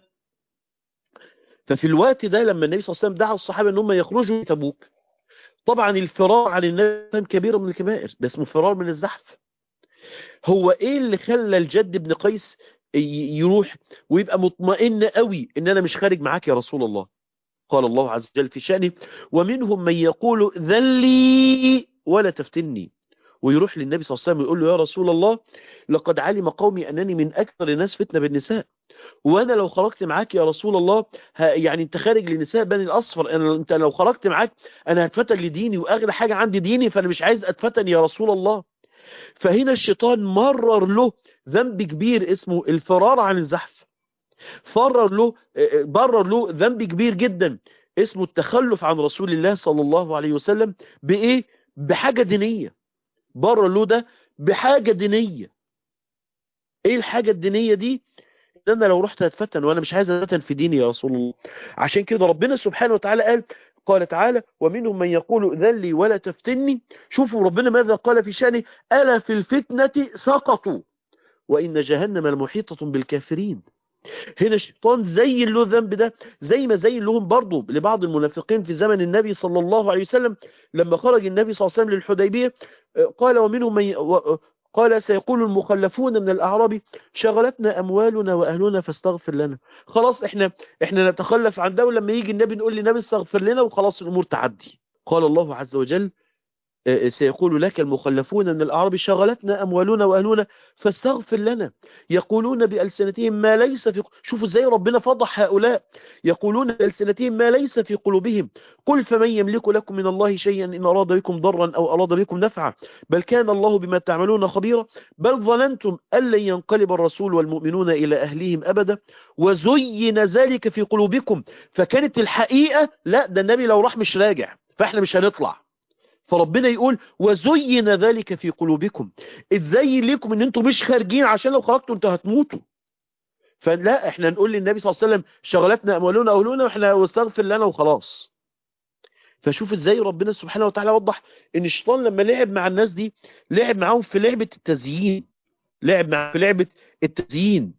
Speaker 1: ففي الوقت ده لما النبي صلى الله عليه وسلم دعا الصحابة ان هم يخرجوا تبوك طبعا الفرار عن النبي كبيرة من الكبائر ده اسمه فرار من الزحف هو ايه اللي خلى الجد بن قيس يروح ويبقى مطمئن قوي ان انا مش خارج معاك يا رسول الله قال الله عز وجل في شأنه ومنهم من يقول ذلي ولا تفتني ويروح للنبي صلى الله عليه وسلم ويقول له يا رسول الله لقد علم قومي أنني من أكثر الناس فتنة بالنساء وأنا لو خرجت معاك يا رسول الله يعني أنت خارج لنساء بني الأصفر أنا أنت لو خرجت معاك أنا هتفتن لديني وأغلى حاجة عندي ديني فأنا مش عايز أتفتن يا رسول الله فهنا الشيطان مرر له ذنب كبير اسمه الفرار عن الزحف فرر له برر له ذنب كبير جدا اسمه التخلف عن رسول الله صلى الله عليه وسلم بإيه بحاجة دينية برر له ده بحاجة دينية ايه الحاجة الدينية دي ان انا لو رحت اتفتن وانا مش عايز اتفتن في ديني يا رسول الله عشان كده ربنا سبحانه وتعالى قال قال تعالى ومنهم من يقول ذلي ولا تفتني شوفوا ربنا ماذا قال في شأنه ألا في الفتنة سقطوا وإن جهنم المحيطة بالكافرين هنا الشيطان زي له الذنب ده زي ما زي لهم برضه لبعض المنافقين في زمن النبي صلى الله عليه وسلم لما خرج النبي صلى الله عليه وسلم للحديبية قال ومنهم من قال سيقول المخلفون من الأعراب شغلتنا أموالنا وأهلنا فاستغفر لنا خلاص احنا احنا نتخلف عن ده ولما يجي النبي نقول للنبي استغفر لنا وخلاص الأمور تعدي قال الله عز وجل سيقول لك المخلفون من الأعراب شغلتنا أموالنا وأهلنا فاستغفر لنا يقولون بألسنتهم ما ليس في شوفوا ازاي ربنا فضح هؤلاء يقولون بألسنتهم ما ليس في قلوبهم قل فمن يملك لكم من الله شيئا إن أراد بكم ضرا أو أراد بكم نفعا بل كان الله بما تعملون خبيرا بل ظننتم أن لن ينقلب الرسول والمؤمنون إلى أهليهم أبدا وزين ذلك في قلوبكم فكانت الحقيقة لا ده النبي لو راح مش راجع فاحنا مش هنطلع فربنا يقول وزين ذلك في قلوبكم اتزين لكم ان انتم مش خارجين عشان لو خرجتوا انتوا هتموتوا فلا احنا نقول للنبي صلى الله عليه وسلم شغلتنا اموالنا اولونا واحنا واستغفر لنا وخلاص فشوف ازاي ربنا سبحانه وتعالى وضح ان الشيطان لما لعب مع الناس دي لعب معاهم في لعبة التزيين لعب مع في لعبة التزيين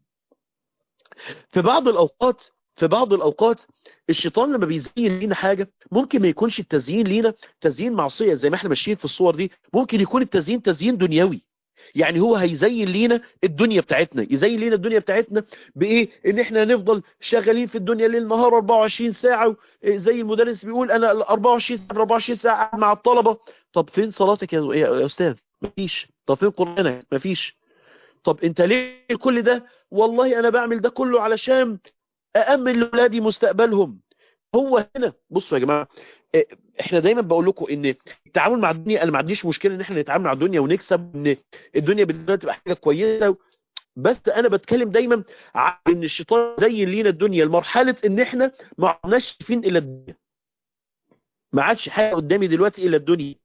Speaker 1: في بعض الاوقات في بعض الأوقات الشيطان لما بيزين لينا حاجة ممكن ما يكونش التزيين لينا تزيين معصية زي ما احنا ماشيين في الصور دي ممكن يكون التزيين تزيين دنيوي يعني هو هيزين لينا الدنيا بتاعتنا يزين لينا الدنيا بتاعتنا بايه ان احنا نفضل شغالين في الدنيا ليل نهار 24 ساعة زي المدرس بيقول انا 24 ساعة 24 ساعة مع الطلبة طب فين صلاتك يا, يا استاذ مفيش طب فين قرآنك مفيش طب انت ليه كل ده والله انا بعمل ده كله علشان أأمن لأولادي مستقبلهم هو هنا بصوا يا جماعة احنا دايما بقول لكم ان التعامل مع الدنيا انا ما عنديش مشكله ان احنا نتعامل مع الدنيا ونكسب ان الدنيا بالنسبه تبقى حاجه كويسه بس انا بتكلم دايما عن ان الشيطان زين لينا الدنيا لمرحله ان احنا ما عدناش شايفين الا الدنيا ما عادش حاجه قدامي دلوقتي الا الدنيا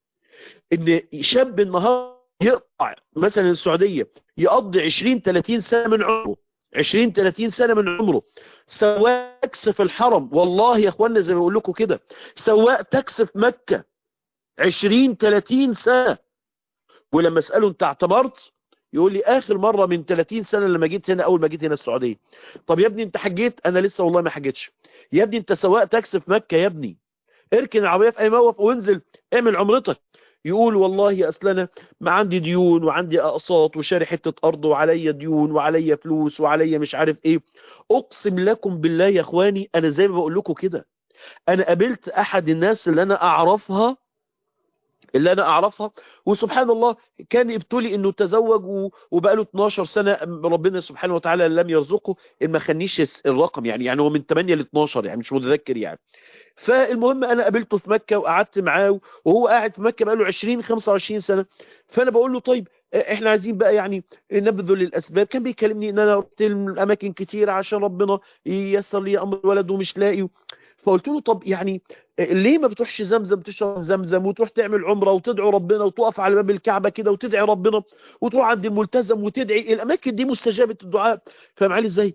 Speaker 1: ان شاب النهارده يقطع مثلا السعوديه يقضي 20 30 سنه من عمره 20 30 سنة من عمره سواء تكسف الحرم والله يا اخوانا زي ما بقول لكم كده سواء تكسف مكة 20 30 سنة ولما اساله انت اعتبرت يقول لي اخر مرة من 30 سنة لما جيت هنا اول ما جيت هنا السعودية طب يا ابني انت حجيت انا لسه والله ما حجيتش يا ابني انت سواء تكسف مكة يا ابني اركن العربية في اي موقف وانزل اعمل عمرتك يقول والله يا اصل انا ما عندي ديون وعندي اقساط وشاري حته ارض وعليا ديون وعليا فلوس وعليا مش عارف ايه اقسم لكم بالله يا اخواني انا زي ما بقول لكم كده انا قابلت احد الناس اللي انا اعرفها اللي انا اعرفها وسبحان الله كان ابتلي انه تزوج وبقى له 12 سنه ربنا سبحانه وتعالى لم يرزقه ما خنيش الرقم يعني يعني هو من 8 ل 12 يعني مش متذكر يعني فالمهم انا قابلته في مكة وقعدت معاه وهو قاعد في مكة بقاله 20 25 سنة فانا بقول له طيب احنا عايزين بقى يعني نبذل الاسباب كان بيكلمني ان انا رحت الاماكن كتير عشان ربنا ييسر لي امر ولد ومش لاقي فقلت له طب يعني ليه ما بتروحش زمزم تشرب زمزم وتروح تعمل عمرة وتدعو ربنا وتقف على باب الكعبة كده وتدعي ربنا وتروح عند الملتزم وتدعي الاماكن دي مستجابة الدعاء فاهم علي ازاي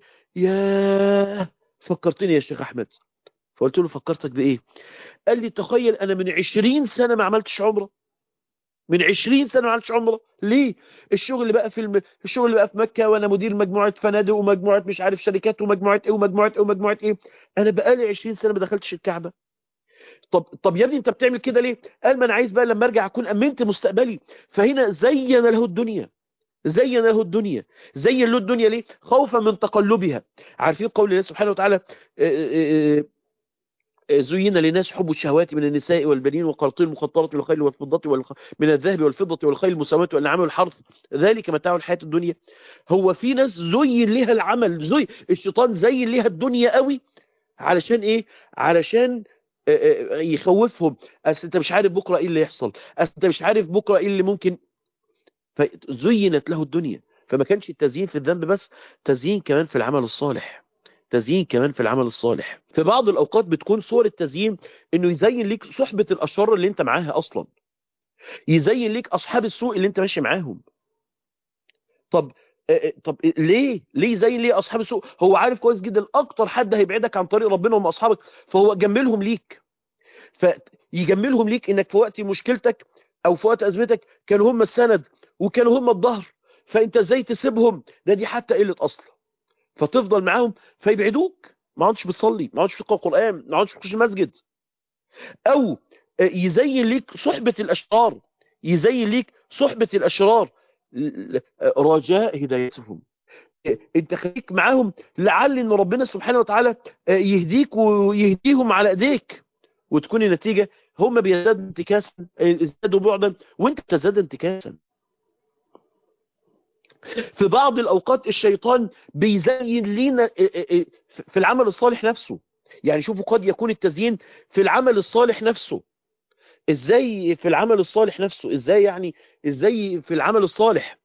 Speaker 1: يا فكرتني يا شيخ احمد فقلت له فكرتك بايه قال لي تخيل انا من 20 سنة ما عملتش عمرة من 20 سنة ما عملتش عمرة ليه الشغل اللي بقى في الم... الشغل اللي بقى في مكة وانا مدير مجموعة فنادق ومجموعة مش عارف شركات ومجموعة ايه ومجموعة ايه ومجموعة ايه انا بقالي 20 سنة ما دخلتش الكعبة طب طب يا ابني انت بتعمل كده ليه قال ما انا عايز بقى لما ارجع اكون امنت مستقبلي فهنا زين له الدنيا زين له الدنيا زين له الدنيا ليه خوفا من تقلبها عارفين قول الله سبحانه وتعالى زين للناس حب الشهوات من النساء والبنين والقرطين المخطرة والخيل والفضة والخ... من الذهب والفضة والخيل المساواة والنعام والحرث ذلك متاع الحياة الدنيا هو في ناس زين لها العمل زي الشيطان زين لها الدنيا قوي علشان ايه علشان يخوفهم اصل انت مش عارف بكرة ايه اللي يحصل اصل انت مش عارف بكرة ايه اللي ممكن فزينت له الدنيا فما كانش التزيين في الذنب بس تزيين كمان في العمل الصالح تزيين كمان في العمل الصالح في بعض الأوقات بتكون صور التزيين انه يزين ليك صحبة الأشرار اللي انت معاها أصلا يزين ليك أصحاب السوء اللي انت ماشي معاهم طب طب ليه ليه يزين ليه أصحاب السوء هو عارف كويس جدا أكتر حد هيبعدك عن طريق ربنا هم أصحابك فهو جملهم ليك فيجملهم ليك انك في وقت مشكلتك او في وقت ازمتك كانوا هم السند وكانوا هم الظهر فانت ازاي تسيبهم ده دي حتى قله اصل فتفضل معاهم فيبعدوك ما عادش بتصلي ما عادش بتقرا قران ما عادش بتخش المسجد او يزين ليك صحبه الاشرار يزين ليك صحبه الاشرار رجاء هدايتهم انت خليك معاهم لعل ان ربنا سبحانه وتعالى يهديك ويهديهم على ايديك وتكون النتيجه هم بيزدادوا انتكاسا ازدادوا بعدا وانت تزداد انتكاسا في بعض الاوقات الشيطان بيزين لينا في العمل الصالح نفسه يعني شوفوا قد يكون التزيين في العمل الصالح نفسه ازاي في العمل الصالح نفسه ازاي يعني ازاي في العمل الصالح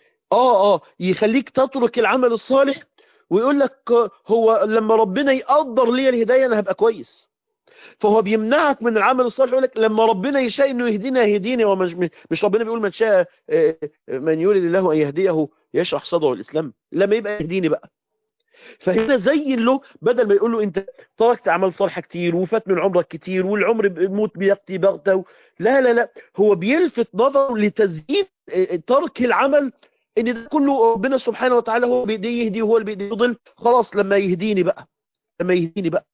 Speaker 1: اه اه يخليك تترك العمل الصالح ويقول لك هو لما ربنا يقدر لي الهدايه انا هبقى كويس فهو بيمنعك من العمل الصالح يقول لك لما ربنا يشاء انه يهدينا يهديني ومش مش ربنا بيقول من شاء من يريد الله ان يهديه يشرح صدره الاسلام لما يبقى يهديني بقى فهنا زين له بدل ما يقول له انت تركت اعمال صالحه كتير وفات من عمرك كتير والعمر بيموت بيقضي بغته لا لا لا هو بيلفت نظر لتزيين ترك العمل ان ده كله ربنا سبحانه وتعالى هو بيديه يهدي وهو اللي بيديه يضل خلاص لما يهديني بقى لما يهديني بقى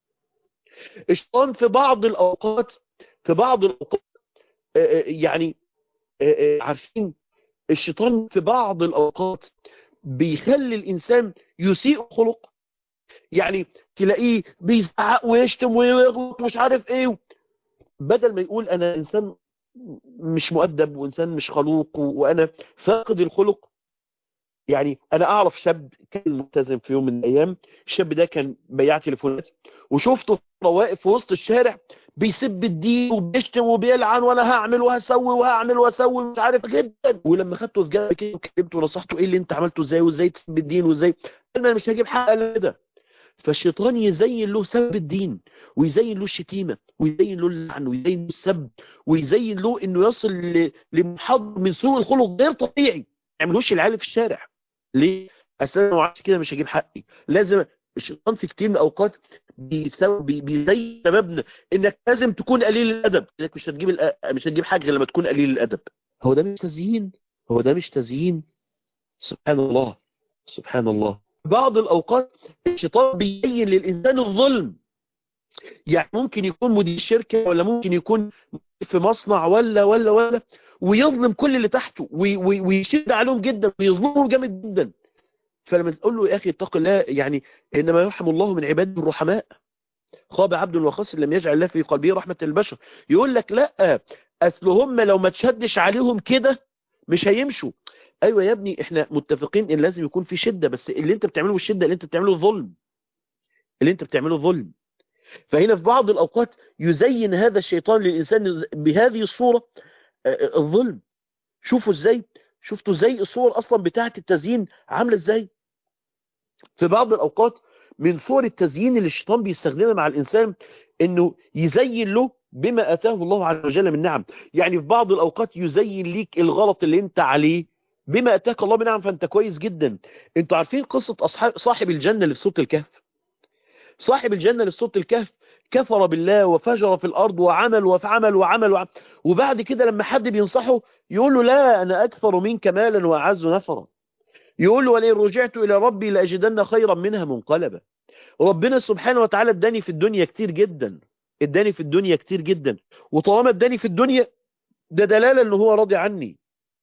Speaker 1: الشيطان في بعض الاوقات في بعض الاوقات يعني عارفين الشيطان في بعض الاوقات بيخلي الانسان يسيء خلق يعني تلاقيه بيزعق ويشتم ويغلط مش عارف ايه بدل ما يقول انا انسان مش مؤدب وانسان مش خلوق وانا فاقد الخلق يعني انا اعرف شاب كان ملتزم في يوم من الايام الشاب ده كان بياع تليفونات وشفته واقف في وسط الشارع بيسب الدين وبيشتم وبيلعن وانا هعمل وهسوي وهعمل واسوي مش عارف جدا ولما خدته في جنب كده وكلمته ونصحته ايه اللي انت عملته ازاي وازاي تسب الدين وازاي انا مش هجيب حق كده فالشيطان يزين له سب الدين ويزين له الشتيمه ويزين له اللعن ويزين له السب ويزين له انه يصل لمحض من سوء الخلق غير طبيعي ما يعملوش العيال في الشارع ليه؟ اصل انا ما كده مش هجيب حقي لازم الشيطان في كتير من الاوقات بيسوي بيزين شبابنا انك لازم تكون قليل الادب انك مش هتجيب الأ... مش هتجيب حاجه غير لما تكون قليل الادب هو ده مش تزيين هو ده مش تزيين سبحان الله سبحان الله بعض الاوقات الشيطان بيبين للانسان الظلم يعني ممكن يكون مدير شركه ولا ممكن يكون في مصنع ولا ولا ولا ويظلم كل اللي تحته ويشد عليهم جدا ويظلمهم جامد جدا فلما تقول له يا اخي اتق الله يعني انما يرحم الله من عباده الرحماء خاب عبد وخسر لم يجعل الله في قلبه رحمه البشر يقول لك لا اصل هم لو ما تشدش عليهم كده مش هيمشوا ايوه يا ابني احنا متفقين ان لازم يكون في شده بس اللي انت بتعمله الشده اللي انت بتعمله ظلم اللي انت بتعمله ظلم فهنا في بعض الاوقات يزين هذا الشيطان للانسان بهذه الصوره الظلم شوفوا ازاي شفتوا ازاي الصور اصلا بتاعه التزيين عامله ازاي في بعض الاوقات من صور التزيين اللي الشيطان بيستخدمها مع الانسان انه يزين له بما اتاه الله عز وجل من نعم يعني في بعض الاوقات يزين ليك الغلط اللي انت عليه بما اتاك الله من نعم فانت كويس جدا انتوا عارفين قصه اصحاب صاحب الجنه اللي في سوره الكهف صاحب الجنه اللي في سوره الكهف كفر بالله وفجر في الأرض وعمل وفعمل وعمل وعمل وبعد كده لما حد بينصحه يقول له لا أنا أكثر منك مالا وأعز نفرا يقول له ولئن رجعت إلى ربي لأجدن خيرا منها منقلبا ربنا سبحانه وتعالى اداني في الدنيا كتير جدا اداني في الدنيا كتير جدا وطالما اداني في الدنيا ده دلالة ان هو راضي عني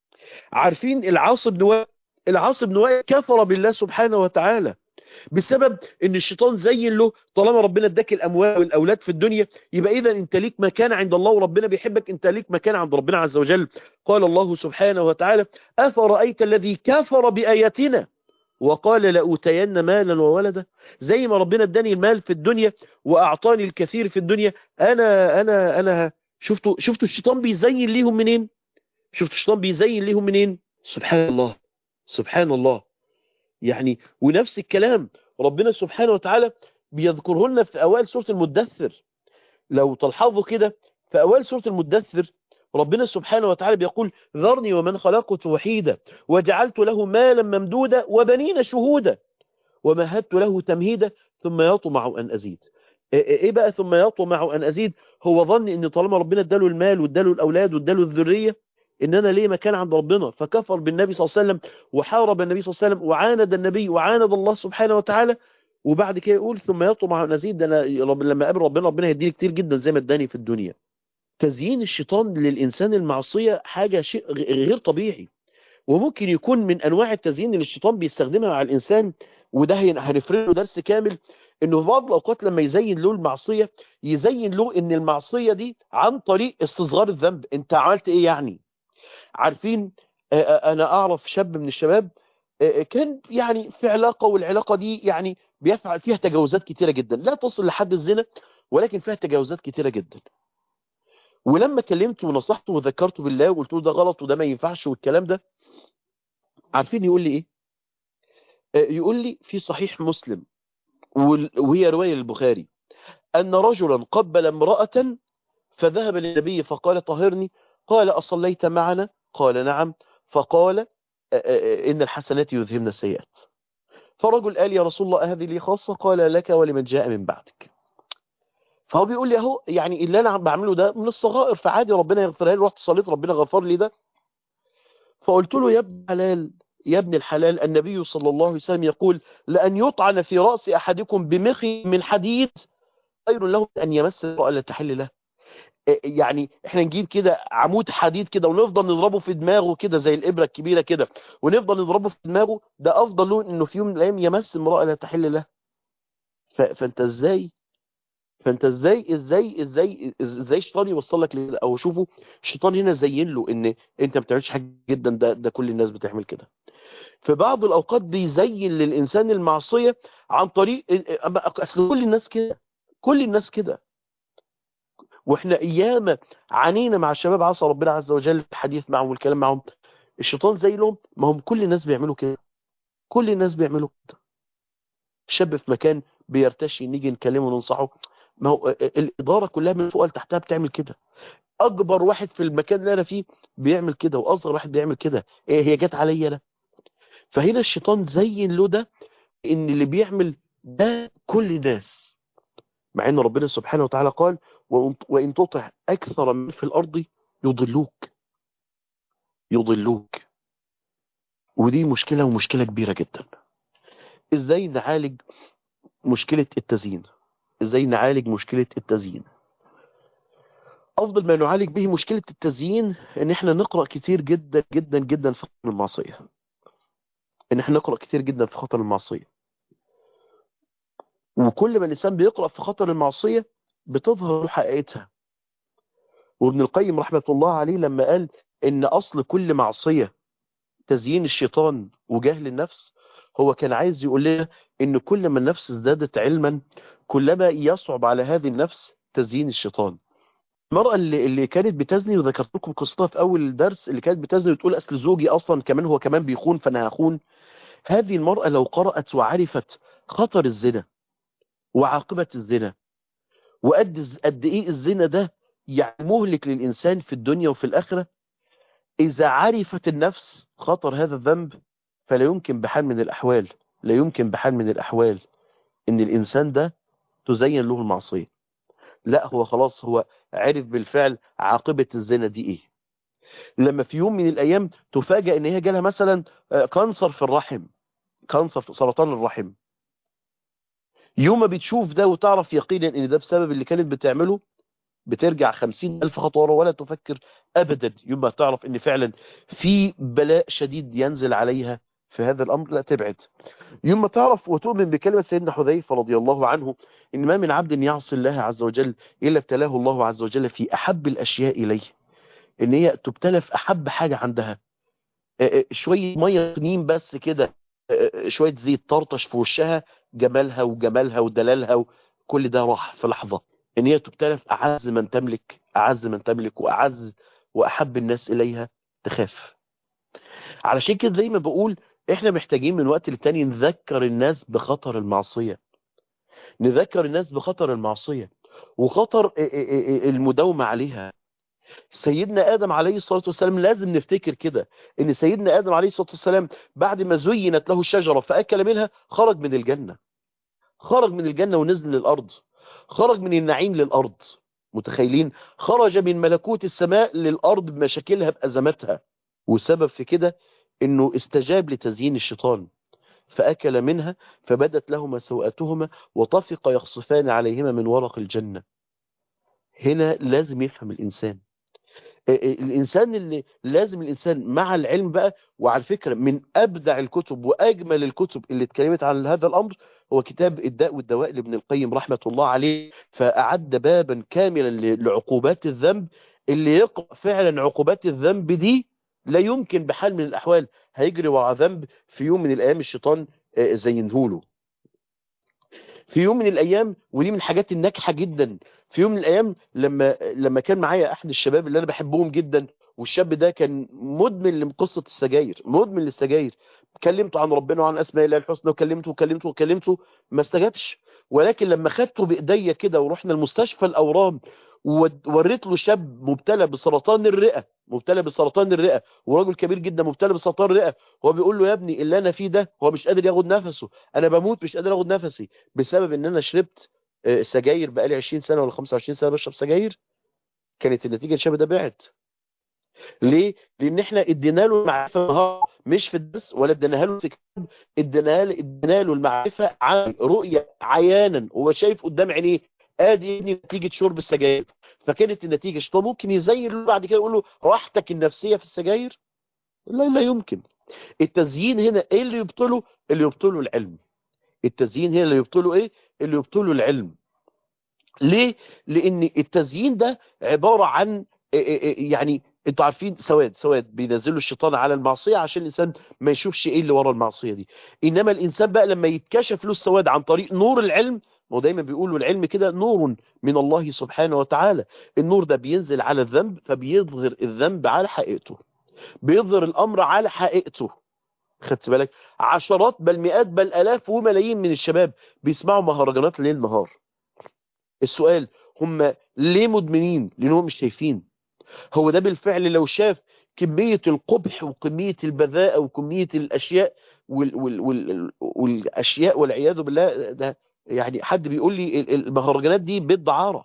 Speaker 1: عارفين العاص بن وائل العاص بن وائل كفر بالله سبحانه وتعالى بسبب ان الشيطان زين له طالما ربنا اداك الاموال والاولاد في الدنيا يبقى اذا انت ليك مكان عند الله وربنا بيحبك انت ليك مكان عند ربنا عز وجل قال الله سبحانه وتعالى افرايت الذي كفر باياتنا وقال لاوتين مالا وولدا زي ما ربنا اداني المال في الدنيا واعطاني الكثير في الدنيا انا انا انا شفتوا شفتوا الشيطان بيزين ليهم منين شفتوا الشيطان بيزين ليهم منين سبحان الله سبحان الله يعني ونفس الكلام ربنا سبحانه وتعالى بيذكره لنا في أوائل سورة المدثر لو تلحظوا كده في أوائل سورة المدثر ربنا سبحانه وتعالى بيقول ذرني ومن خلقت وحيدا وجعلت له مالا ممدودا وبنين شهودا ومهدت له تمهيدا ثم يطمع أن أزيد ايه بقى ثم يطمع ان ازيد هو ظن ان طالما ربنا اداله المال واداله الاولاد واداله الذريه ان انا ليه مكان عند ربنا فكفر بالنبي صلى الله عليه وسلم وحارب النبي صلى الله عليه وسلم وعاند النبي وعاند الله سبحانه وتعالى وبعد كده يقول ثم يطمع ان ازيد ده انا لما اقابل ربنا ربنا هيديني كتير جدا زي ما اداني في الدنيا تزيين الشيطان للانسان المعصيه حاجه شيء غير طبيعي وممكن يكون من انواع التزيين اللي الشيطان بيستخدمها مع الانسان وده هنفرد له درس كامل انه في بعض الاوقات لما يزين له المعصيه يزين له ان المعصيه دي عن طريق استصغار الذنب انت عملت ايه يعني عارفين انا اعرف شاب من الشباب كان يعني في علاقه والعلاقه دي يعني بيفعل فيها تجاوزات كتيره جدا لا تصل لحد الزنا ولكن فيها تجاوزات كتيره جدا ولما كلمته ونصحته وذكرته بالله وقلت له ده غلط وده ما ينفعش والكلام ده عارفين يقول لي ايه يقول لي في صحيح مسلم وهي رواية البخاري أن رجلا قبل امرأة فذهب للنبي فقال طهرني قال أصليت معنا قال نعم فقال إن الحسنات يذهبن السيئات فرجل قال يا رسول الله هذه لي خاصة قال لك ولمن جاء من بعدك فهو بيقول لي اهو يعني اللي انا بعمله ده من الصغائر فعادي ربنا يغفرها لي رحت صليت ربنا غفر لي ده فقلت له يا ابن الحلال يا ابن الحلال النبي صلى الله عليه وسلم يقول لأن يطعن في رأس أحدكم بمخي من حديد خير له أن يمس امرأة لا تحل له يعني احنا نجيب كده عمود حديد كده ونفضل نضربه في دماغه كده زي الإبرة الكبيرة كده ونفضل نضربه في دماغه ده أفضل له إنه في يوم من الأيام يمس امرأة لا تحل له فأنت إزاي فانت ازاي ازاي ازاي ازاي الشيطان يوصل لك لكده او شوفوا الشيطان هنا زين له ان انت ما بتعملش حاجه جدا ده ده كل الناس بتعمل كده في بعض الاوقات بيزين للانسان المعصيه عن طريق اصل كل الناس كده كل الناس كده واحنا ايام عانينا مع الشباب عصى ربنا عز وجل الحديث معهم والكلام معهم الشيطان زي لهم ما هم كل الناس بيعملوا كده كل الناس بيعملوا كده شاب في مكان بيرتشي نيجي نكلمه وننصحه ما هو الإدارة كلها من فوق لتحتها بتعمل كده أكبر واحد في المكان اللي أنا فيه بيعمل كده وأصغر واحد بيعمل كده إيه هي جت عليا أنا فهنا الشيطان زين له ده إن اللي بيعمل ده كل الناس مع إن ربنا سبحانه وتعالى قال وإن تطع أكثر من في الأرض يضلوك يضلوك ودي مشكلة ومشكلة كبيرة جدا إزاي نعالج مشكلة التزيين ازاي نعالج مشكلة التزيين افضل ما نعالج به مشكلة التزيين ان احنا نقرأ كتير جدا جدا جدا في خطر المعصية ان احنا نقرأ كتير جدا في خطر المعصية وكل ما الانسان بيقرأ في خطر المعصية بتظهر حقيقتها وابن القيم رحمة الله عليه لما قال ان اصل كل معصية تزيين الشيطان وجهل النفس هو كان عايز يقول لنا ان كل ما النفس ازدادت علما كلما يصعب على هذه النفس تزيين الشيطان المرأة اللي, اللي كانت بتزني وذكرت لكم قصتها في أول الدرس اللي كانت بتزني وتقول أصل زوجي أصلا كمان هو كمان بيخون فأنا هخون هذه المرأة لو قرأت وعرفت خطر الزنا وعاقبة الزنا وقد قد إيه الزنا ده يعني مهلك للإنسان في الدنيا وفي الآخرة إذا عرفت النفس خطر هذا الذنب فلا يمكن بحال من الأحوال لا يمكن بحال من الأحوال إن الإنسان ده تزين له المعصية لا هو خلاص هو عرف بالفعل عاقبة الزنا دي ايه لما في يوم من الايام تفاجأ ان هي جالها مثلا كانسر في الرحم كانسر في سرطان الرحم يوم ما بتشوف ده وتعرف يقينا ان ده بسبب اللي كانت بتعمله بترجع خمسين ألف خطوة ولا تفكر أبدا يوم ما تعرف ان فعلا في بلاء شديد ينزل عليها في هذا الأمر لا تبعد يوم ما تعرف وتؤمن بكلمة سيدنا حذيفة رضي الله عنه إن ما من عبد يعصي الله عز وجل إلا ابتلاه الله عز وجل في أحب الأشياء إليه إن هي تبتلى في أحب حاجة عندها شوية مية نيم بس كده شوية زيت طرطش في وشها جمالها وجمالها ودلالها وكل ده راح في لحظة إن هي تبتلى في أعز من تملك أعز من تملك وأعز وأحب الناس إليها تخاف علشان كده دايما بقول احنا محتاجين من وقت للتاني نذكر الناس بخطر المعصية نذكر الناس بخطر المعصية وخطر المداومة عليها سيدنا آدم عليه الصلاة والسلام لازم نفتكر كده ان سيدنا آدم عليه الصلاة والسلام بعد ما زينت له الشجرة فأكل منها خرج من الجنة خرج من الجنة ونزل للأرض خرج من النعيم للأرض متخيلين خرج من ملكوت السماء للأرض بمشاكلها بأزماتها والسبب في كده انه استجاب لتزيين الشيطان فأكل منها فبدت لهما سوءتهما وطفق يخصفان عليهما من ورق الجنة هنا لازم يفهم الإنسان الإنسان اللي لازم الإنسان مع العلم بقى وعلى فكرة من أبدع الكتب وأجمل الكتب اللي اتكلمت عن هذا الأمر هو كتاب الداء والدواء لابن القيم رحمة الله عليه فأعد بابا كاملا لعقوبات الذنب اللي يقرأ فعلا عقوبات الذنب دي لا يمكن بحال من الأحوال هيجري ورا ذنب في يوم من الأيام الشيطان زينهوله في يوم من الأيام ودي من الحاجات الناجحة جدا في يوم من الأيام لما لما كان معايا أحد الشباب اللي أنا بحبهم جدا والشاب ده كان مدمن لقصة السجاير مدمن للسجاير كلمته عن ربنا وعن أسماء الله الحسنى وكلمته وكلمته وكلمته ما استجابش ولكن لما خدته بإيديا كده ورحنا المستشفى الأورام ووريت له شاب مبتلى بسرطان الرئة مبتلى بسرطان الرئة وراجل كبير جدا مبتلى بسرطان الرئة هو بيقول له يا ابني اللي انا فيه ده هو مش قادر ياخد نفسه انا بموت مش قادر اخد نفسي بسبب ان انا شربت سجاير بقالي 20 سنة ولا 25 سنة بشرب سجاير كانت النتيجة الشاب ده بعت ليه؟ لان احنا ادينا له المعرفة مش في الدرس ولا اديناها له في كتاب ادينا له ادينا له المعرفة عن رؤية عيانا هو شايف قدام عينيه ادي نتيجة شرب السجاير فكانت النتيجة طب ممكن يزين له بعد كده يقول له راحتك النفسية في السجاير لا لا يمكن التزيين هنا ايه اللي يبطله اللي يبطله العلم التزيين هنا اللي يبطله ايه اللي يبطله العلم ليه لان التزيين ده عبارة عن يعني انتوا عارفين سواد سواد بينزلوا الشيطان على المعصية عشان الانسان ما يشوفش ايه اللي ورا المعصية دي انما الانسان بقى لما يتكشف له السواد عن طريق نور العلم ودايما بيقولوا العلم كده نور من الله سبحانه وتعالى النور ده بينزل على الذنب فبيظهر الذنب على حقيقته بيظهر الامر على حقيقته خدت بالك عشرات بل مئات بل الاف وملايين من الشباب بيسمعوا مهرجانات ليل نهار السؤال هم ليه مدمنين لانهم مش شايفين هو ده بالفعل لو شاف كمية القبح وكمية البذاءة وكمية الاشياء وال وال وال والاشياء والعياذ بالله ده يعني حد بيقول لي المهرجانات دي بيت دعارة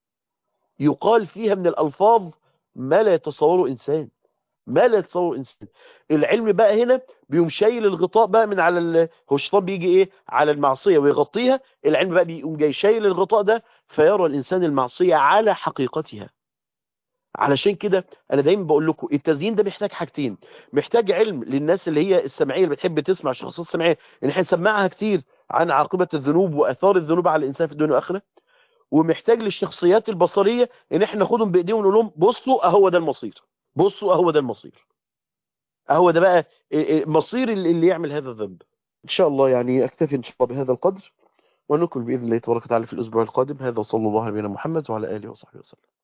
Speaker 1: يقال فيها من الألفاظ ما لا يتصوره إنسان ما لا يتصوره إنسان العلم بقى هنا بيقوم شايل الغطاء بقى من على ال... هو الشيطان بيجي ايه على المعصية ويغطيها العلم بقى بيقوم جاي شايل الغطاء ده فيرى الإنسان المعصية على حقيقتها علشان كده انا دايما بقول لكم التزيين ده محتاج حاجتين محتاج علم للناس اللي هي السمعيه اللي بتحب تسمع الشخصيات السمعيه ان احنا نسمعها كتير عن عاقبه الذنوب واثار الذنوب على الانسان في الدنيا والاخره ومحتاج للشخصيات البصريه ان احنا ناخدهم بايديهم ونقول لهم بصوا اهو ده المصير بصوا اهو ده المصير اهو ده بقى مصير اللي يعمل هذا الذنب ان شاء الله يعني اكتفي ان شاء الله بهذا القدر ونكمل باذن الله تبارك وتعالى في الاسبوع القادم هذا وصلى الله على نبينا محمد وعلى اله وصحبه وسلم